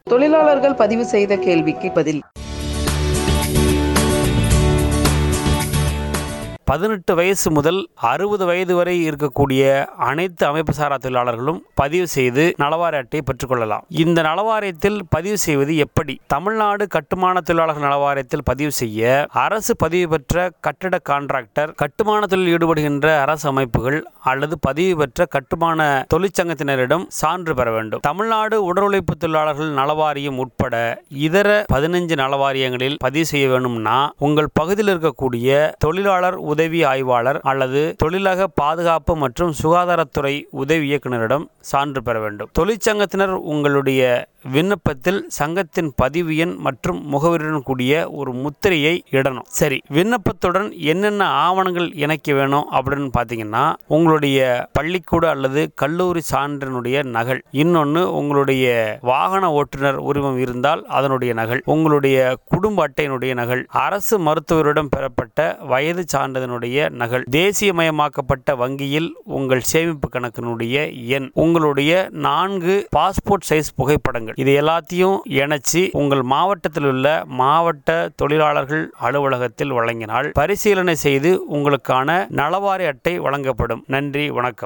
தொழிலாளர்கள் பதிவு செய்த கேள்விக்கு பதில் பதினெட்டு வயசு முதல் அறுபது வயது வரை இருக்கக்கூடிய அனைத்து அமைப்பு சாரா தொழிலாளர்களும் பதிவு செய்து நலவாரி அட்டையை பெற்றுக்கொள்ளலாம் இந்த நலவாரியத்தில் பதிவு செய்வது எப்படி தமிழ்நாடு கட்டுமான தொழிலாளர்கள் நலவாரியத்தில் பதிவு செய்ய அரசு பதிவு பெற்ற கட்டிட கான்ட்ராக்டர் கட்டுமான தொழில் ஈடுபடுகின்ற அரசு அமைப்புகள் அல்லது பதிவு பெற்ற கட்டுமான தொழிற்சங்கத்தினரிடம் சான்று பெற வேண்டும் தமிழ்நாடு உடல் உழைப்பு தொழிலாளர்கள் நலவாரியம் உட்பட இதர பதினஞ்சு நலவாரியங்களில் பதிவு செய்ய வேண்டும்னா உங்கள் பகுதியில் இருக்கக்கூடிய தொழிலாளர் உதவி ஆய்வாளர் அல்லது தொழிலக பாதுகாப்பு மற்றும் சுகாதாரத்துறை உதவி இயக்குநரிடம் சான்று பெற வேண்டும் தொழிற்சங்கத்தினர் உங்களுடைய விண்ணப்பத்தில் சங்கத்தின் பதிவு எண் மற்றும் முகவரியுடன் கூடிய ஒரு முத்திரையை இடணும் சரி விண்ணப்பத்துடன் என்னென்ன ஆவணங்கள் இணைக்க வேணும் அப்படின்னு பார்த்தீங்கன்னா உங்களுடைய பள்ளிக்கூட அல்லது கல்லூரி சான்றினுடைய நகல் இன்னொன்று உங்களுடைய வாகன ஓட்டுநர் உரிமம் இருந்தால் அதனுடைய நகல் உங்களுடைய குடும்ப அட்டையினுடைய நகல் அரசு மருத்துவரிடம் பெறப்பட்ட வயது சான்றிதனுடைய நகல் தேசியமயமாக்கப்பட்ட வங்கியில் உங்கள் சேமிப்பு கணக்கினுடைய எண் உங்களுடைய நான்கு பாஸ்போர்ட் சைஸ் புகைப்படங்கள் இது எல்லாத்தையும் இணைச்சு உங்கள் மாவட்டத்தில் உள்ள மாவட்ட தொழிலாளர்கள் அலுவலகத்தில் வழங்கினால் பரிசீலனை செய்து உங்களுக்கான நலவாரி அட்டை வழங்கப்படும் நன்றி வணக்கம்